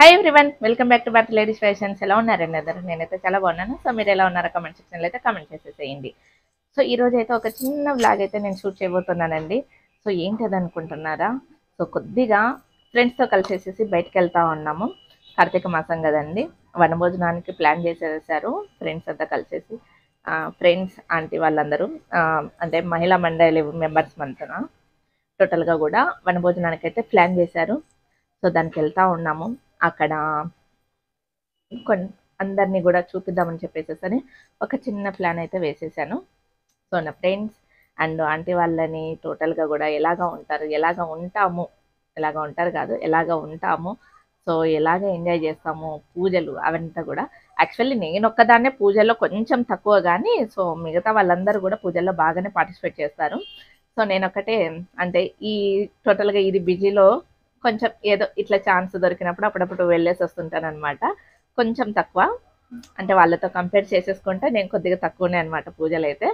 Hi everyone welcome back to Bharat ladies fashions ఎలా ఉన్నారండి అందరూ నేనైతే చాలా బాగున్నాను సో మీరు ఎలా ఉన్నారో కమెంట్ సెక్షన్లో అయితే కమెంట్ చేసేసేయండి సో ఈ రోజు అయితే ఒక చిన్న వ్లాగ్ అయితే నేను షూట్ చేయబోతున్నానండి సో ఏంటది అనుకుంటున్నారా సో కొద్దిగా ఫ్రెండ్స్తో కలిసేసేసి బయటకు వెళ్తా ఉన్నాము కార్తీక మాసం కదండి వనభోజనానికి ప్లాన్ చేసేసారు ఫ్రెండ్స్ అంతా కలిసేసి ఫ్రెండ్స్ ఆంటీ వాళ్ళందరూ ఆ, అంటే మహిళా మండలి మెంబర్స్ అంతా టోటల్గా కూడా వనభోజనానికి అయితే ప్లాన్ చేశారు సో దానికి వెళ్తా ఉన్నాము అక్కడ కొన్ని అందరినీ కూడా చూపిద్దామని చెప్పేసి ఒక చిన్న ప్లాన్ అయితే వేసేసాను సో నా ఫ్రెండ్స్ అండ్ ఆంటీ వాళ్ళని టోటల్గా కూడా ఎలాగ ఉంటారు ఎలాగ ఉంటాము ఎలాగ ఉంటారు కాదు ఎలాగ ఉంటాము సో ఎలాగ ఎంజాయ్ చేస్తాము పూజలు అవంతా కూడా యాక్చువల్లీ నేను ఒక్కదాన్నే పూజల్లో కొంచెం తక్కువ కానీ సో మిగతా వాళ్ళందరూ కూడా పూజల్లో బాగానే పార్టిసిపేట్ చేస్తారు సో నేను ఒకటే అంటే ఈ టోటల్గా ఇది బిజీలో కొంచెం ఏదో ఇట్లా ఛాన్స్ దొరికినప్పుడు అప్పుడప్పుడు వెళ్ళేసి వస్తుంటాను అనమాట కొంచెం తక్కువ అంటే వాళ్ళతో కంపేర్ చేసేసుకుంటే నేను కొద్దిగా తక్కువనే అనమాట పూజలు అయితే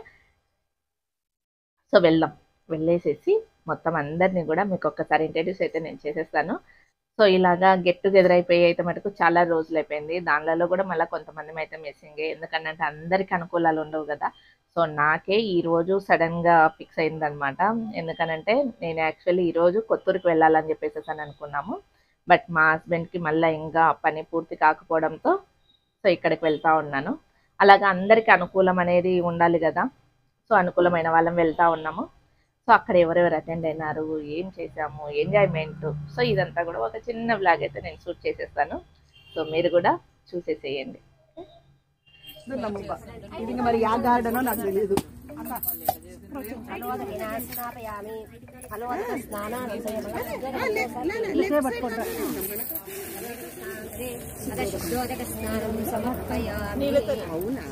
సో వెళ్దాం వెళ్ళేసేసి మొత్తం అందరినీ కూడా మీకు ఒక్కసారి ఇంట్రడ్యూస్ అయితే నేను చేసేస్తాను సో ఇలాగా గెట్ టుగెదర్ అయిపోయి అయితే మటుకు చాలా రోజులు అయిపోయింది దానిలలో కూడా మళ్ళీ కొంతమంది అయితే మిస్సింగ్ ఎందుకంటే అందరికి అనుకూలాలు ఉండవు కదా సో నాకే ఈ రోజు సడన్ గా ఫిక్స్ అయిందనమాట ఎందుకనంటే నేను యాక్చువల్లీ ఈ రోజు కొత్తూరుకి వెళ్ళాలని చెప్పేసి అని అనుకున్నాము బట్ మా హస్బెండ్ కి మళ్ళీ ఇంకా పని పూర్తి కాకపోవడంతో సో ఇక్కడికి వెళ్తా ఉన్నాను అలాగా అందరికి అనుకూలం అనేది ఉండాలి కదా సో అనుకూలమైన వాళ్ళం వెళ్తా ఉన్నాము సో అక్కడ ఎవరెవరు అటెండ్ అయినారు ఏం చేసాము ఎంజాయ్మెంట్ సో ఇదంతా కూడా ఒక చిన్న బ్లాగ్ అయితే నేను షూట్ చేసేస్తాను సో మీరు కూడా చూసేసేయండి నమ్మక ఇది ఇంకా మరి యా గార్డెనో నాకు తెలియదు స్నాపయామి ఫలోదక స్నానాన్ని శుద్ధోదక స్నానం సమర్పయామి అవునా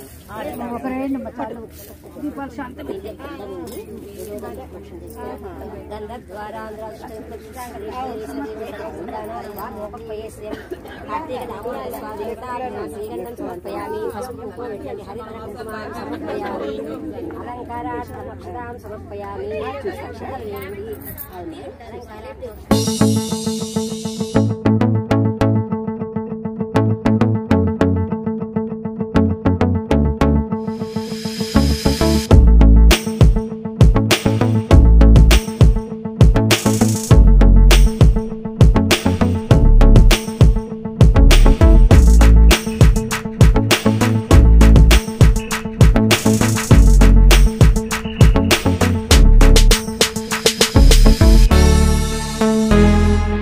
కార్తీక దామోదర స్వామి శ్రీగంధం సమర్పయామి పసుపు కుంకుమ పెట్టండి హరిహర కుంకుమాం సమర్పయామి అలంకారార్థం అక్షరాం సమర్పయామి అక్షరాలు వేయండి అలంకారార్థం సో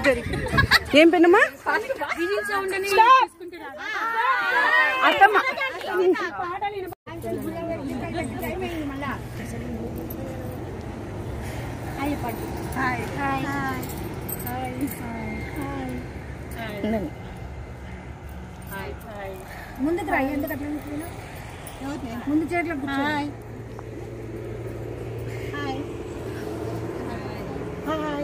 ఏం పెన్నమ్మా అత్తమ్మ ముందుకు రా ఎందుకు అట్లా కూర్చున్నావు? ముందు చేతిలో కూర్చో హాయ్ హాయ్